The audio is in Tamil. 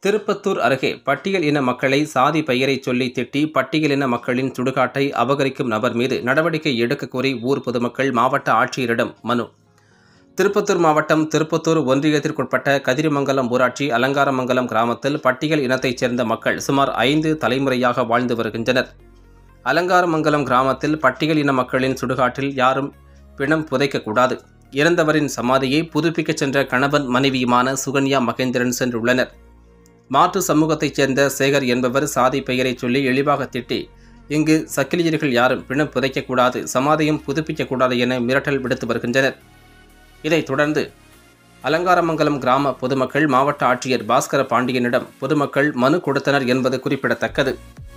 திருப்பத்தூர் அருகே பட்டியல் இன மக்களை சாதி பெயரை சொல்லி திட்டி பட்டியல் இன மக்களின் சுடுகாட்டை அபகரிக்கும் நபர் மீது நடவடிக்கை எடுக்க கோரி ஊர் பொதுமக்கள் மாவட்ட ஆட்சியரிடம் மனு திருப்பத்தூர் மாவட்டம் திருப்பத்தூர் ஒன்றியத்திற்குட்பட்ட கதிரிமங்கலம் ஊராட்சி அலங்காரமங்கலம் கிராமத்தில் பட்டியல் இனத்தைச் சேர்ந்த மக்கள் சுமார் ஐந்து தலைமுறையாக வாழ்ந்து வருகின்றனர் அலங்காரமங்கலம் கிராமத்தில் பட்டியல் இன மக்களின் சுடுகாட்டில் யாரும் பிணம் புதைக்கக்கூடாது இறந்தவரின் சமாதியை புதுப்பிக்கச் சென்ற கணவன் மனைவியுமான சுகன்யா மகேந்திரன் சென்றுள்ளனர் மாற்று சமூகத்தைச் சேர்ந்த சேகர் என்பவர் சாதி பெயரை சொல்லி இழிவாக திட்டி இங்கு சக்கிலியர்கள் யாரும் பிணம் புதைக்கக்கூடாது சமாதியும் புதுப்பிக்கக்கூடாது என மிரட்டல் விடுத்து வருகின்றனர் இதைத் தொடர்ந்து அலங்காரமங்கலம் கிராம பொதுமக்கள் மாவட்ட ஆட்சியர் பாஸ்கர பாண்டியனிடம் பொதுமக்கள் மனு கொடுத்தனர் என்பது குறிப்பிடத்தக்கது